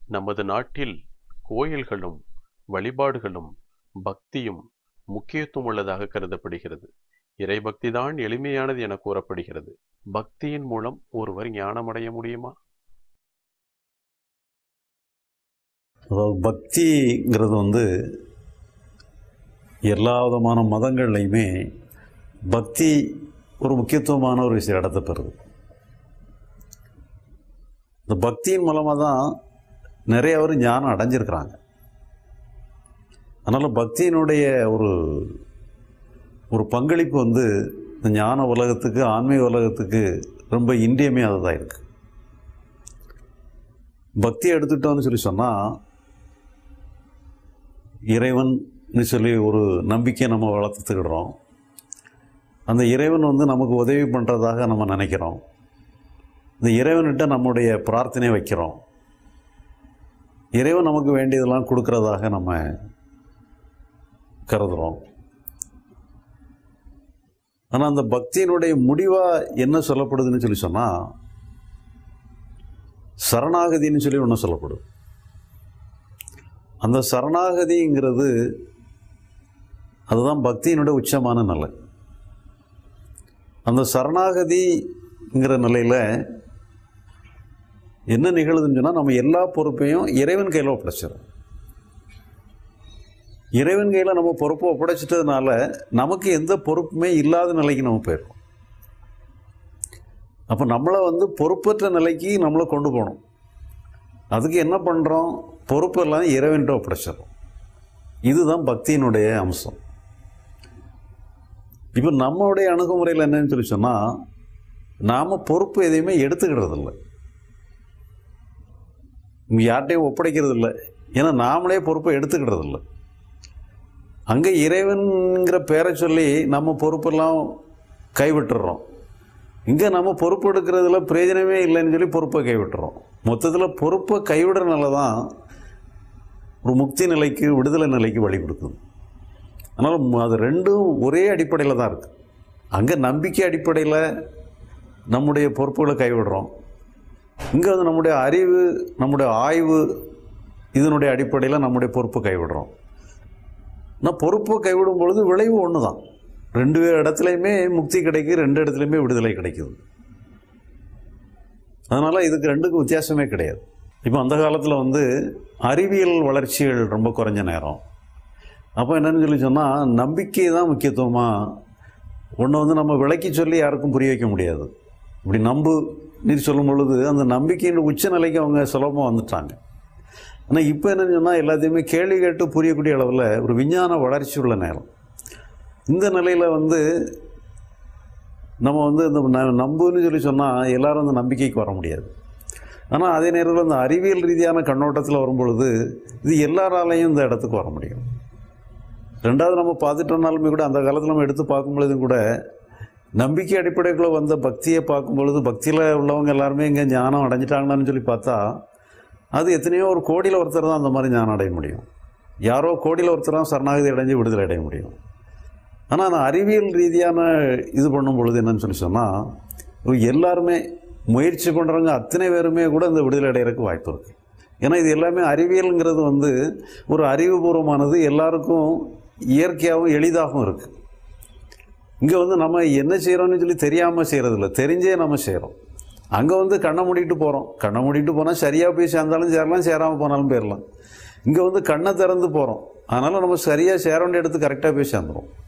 நமது நாட்டில் கோயில்களும் வழிபாடுகளும் பக்தியும் முக்கியத்துவம் உள்ளதாக கருதப்படுகிறது இறைபக்திதான் எளிமையானது என கூறப்படுகிறது பக்தியின் மூலம் ஒருவர் ஞானமடைய முடியுமா அதாவது பக்திங்கிறது வந்து எல்லா விதமான மதங்கள்லையுமே பக்தி ஒரு முக்கியத்துவமான ஒரு விஷயம் இடத்தை பெறுது இந்த பக்தியின் மூலமாக தான் நிறைய பேர் ஞானம் அடைஞ்சிருக்கிறாங்க அதனால் பக்தியினுடைய ஒரு ஒரு பங்களிப்பு வந்து இந்த ஞான உலகத்துக்கு ஆன்மீக உலகத்துக்கு ரொம்ப இன்றியமையாததாக இருக்குது பக்தியை எடுத்துட்டோம்னு சொல்லி சொன்னால் இறைவன் சொல்லி ஒரு நம்பிக்கையை நம்ம வளர்த்துக்கிடுறோம் அந்த இறைவன் வந்து நமக்கு உதவி பண்ணுறதாக நம்ம நினைக்கிறோம் இந்த இறைவன்கிட்ட நம்முடைய பிரார்த்தனை வைக்கிறோம் இறைவன் நமக்கு வேண்டியதெல்லாம் கொடுக்கறதாக நம்ம கருதுகிறோம் ஆனால் அந்த பக்தியினுடைய முடிவாக என்ன சொல்லப்படுதுன்னு சொல்லி சொன்னால் சரணாகதின்னு சொல்லி ஒன்று சொல்லப்படும் அந்த சரணாகதிங்கிறது அதுதான் பக்தியினுடைய உச்சமான நிலை அந்த சரணாகதிங்கிற நிலையில் என்ன நிகழுதுன்னு சொன்னால் நம்ம எல்லா பொறுப்பையும் இறைவன் கையில் ஒப்படைச்சிடும் இறைவன் கையில் நம்ம பொறுப்பை ஒப்படைச்சிட்டதுனால நமக்கு எந்த பொறுப்புமே இல்லாத நிலைக்கு நம்ம போயிடும் அப்போ நம்மளை வந்து பொறுப்பற்ற நிலைக்கு நம்மளை கொண்டு போகணும் அதுக்கு என்ன பண்ணுறோம் பொறுப்பெல்லாம் இறைவன்கிட்ட ஒப்படைச்சிடறோம் இதுதான் பக்தியினுடைய அம்சம் இப்போ நம்மளுடைய அணுகுமுறையில் என்னன்னு சொல்லி சொன்னால் நாம் பொறுப்பு எதையுமே எடுத்துக்கிறது இல்லை யார்கிட்டையும் ஒப்படைக்கிறது இல்லை ஏன்னா நாமளே பொறுப்பை எடுத்துக்கிறது இல்லை அங்கே இறைவன்கிற பேரை சொல்லி நம்ம பொறுப்பெல்லாம் கைவிட்டுறோம் இங்கே நம்ம பொறுப்பு எடுக்கிறதுல பிரயோஜனமே இல்லைன்னு சொல்லி பொறுப்பை கைவிட்டுறோம் மொத்தத்தில் பொறுப்பை கைவிடுறதுனால தான் ஒரு முக்தி நிலைக்கு விடுதலை நிலைக்கு வழி கொடுக்குது அதனால் அது ரெண்டும் ஒரே அடிப்படையில் தான் இருக்குது அங்கே நம்பிக்கை அடிப்படையில் நம்முடைய பொறுப்புகளை கைவிடுறோம் இங்கே வந்து நம்முடைய அறிவு நம்முடைய ஆய்வு இதனுடைய அடிப்படையில் நம்முடைய பொறுப்பை கைவிடுறோம் நான் பொறுப்பை கைவிடும் பொழுது விளைவு ஒன்று தான் ரெண்டு இடத்துலையுமே முக்தி கிடைக்குது ரெண்டு இடத்துலையுமே விடுதலை கிடைக்குது அதனால் இதுக்கு ரெண்டுக்கும் வித்தியாசமே கிடையாது இப்போ அந்த காலத்தில் வந்து அறிவியல் வளர்ச்சிகள் ரொம்ப குறைஞ்ச நேரம் அப்போ என்னன்னு சொல்லி சொன்னால் நம்பிக்கை தான் முக்கியத்துவமாக ஒன்று வந்து நம்ம விளக்கி சொல்லி யாருக்கும் புரிய வைக்க முடியாது இப்படி நம்பு நீ சொல்லும் பொழுது அந்த நம்பிக்கையின் உச்ச நிலைக்கு அவங்க சுலபமாக வந்துட்டாங்க ஆனால் இப்போ என்னன்னு சொன்னால் எல்லாத்தையுமே கேள்வி கேட்டு புரியக்கூடிய அளவில் ஒரு விஞ்ஞான வளர்ச்சி உள்ள நேரம் இந்த நிலையில் வந்து நம்ம வந்து இந்த ந- நம்புன்னு சொல்லி சொன்னால் எல்லாரும் அந்த நம்பிக்கைக்கு வர முடியாது ஆனால் அதே நேரத்தில் அந்த அறிவியல் ரீதியான கண்ணோட்டத்தில் வரும்பொழுது இது எல்லாராலையும் இந்த இடத்துக்கு வர முடியும் ரெண்டாவது நம்ம பார்த்துட்டோம்னாலுமே கூட அந்த காலத்தில் நம்ம எடுத்து பார்க்கும் பொழுதும் கூட நம்பிக்கை அடிப்படைக்குள்ள வந்த பக்தியை பார்க்கும் பொழுது பக்தியில் உள்ளவங்க எல்லாருமே இங்கே ஞானம் அடைஞ்சிட்டாங்களான்னு சொல்லி பார்த்தா அது எத்தனையோ ஒரு கோடியில் ஒருத்தர் தான் அந்த மாதிரி ஞானம் அடைய முடியும் யாரோ கோடியில் ஒருத்தர் தான் சரணாகதி அடைஞ்சு விடுதலை அடைய முடியும் ஆனால் அந்த அறிவியல் ரீதியான இது பண்ணும் பொழுது என்னன்னு சொல்லி சொன்னால் எல்லாருமே முயற்சி பண்ணுறவங்க அத்தனை பேருமே கூட இந்த விடுதலை அடைகிறதுக்கு வாய்ப்பு இருக்குது ஏன்னா இது எல்லாமே அறிவியலுங்கிறது வந்து ஒரு அறிவுபூர்வமானது எல்லாருக்கும் இயற்கையாகவும் எளிதாகவும் இருக்குது இங்கே வந்து நம்ம என்ன செய்கிறோம்னு சொல்லி தெரியாமல் செய்கிறதில்ல தெரிஞ்சே நம்ம செய்கிறோம் அங்கே வந்து கண்ணை மூடிட்டு போகிறோம் கண்ணை மூடிட்டு போனால் சரியாக போய் சேர்ந்தாலும் சேரலாம் சேராமல் போனாலும் போயிடலாம் இங்கே வந்து கண்ணை திறந்து போகிறோம் அதனால் நம்ம சரியாக சேர வேண்டிய இடத்துக்கு கரெக்டாக போய் சேர்ந்துடும்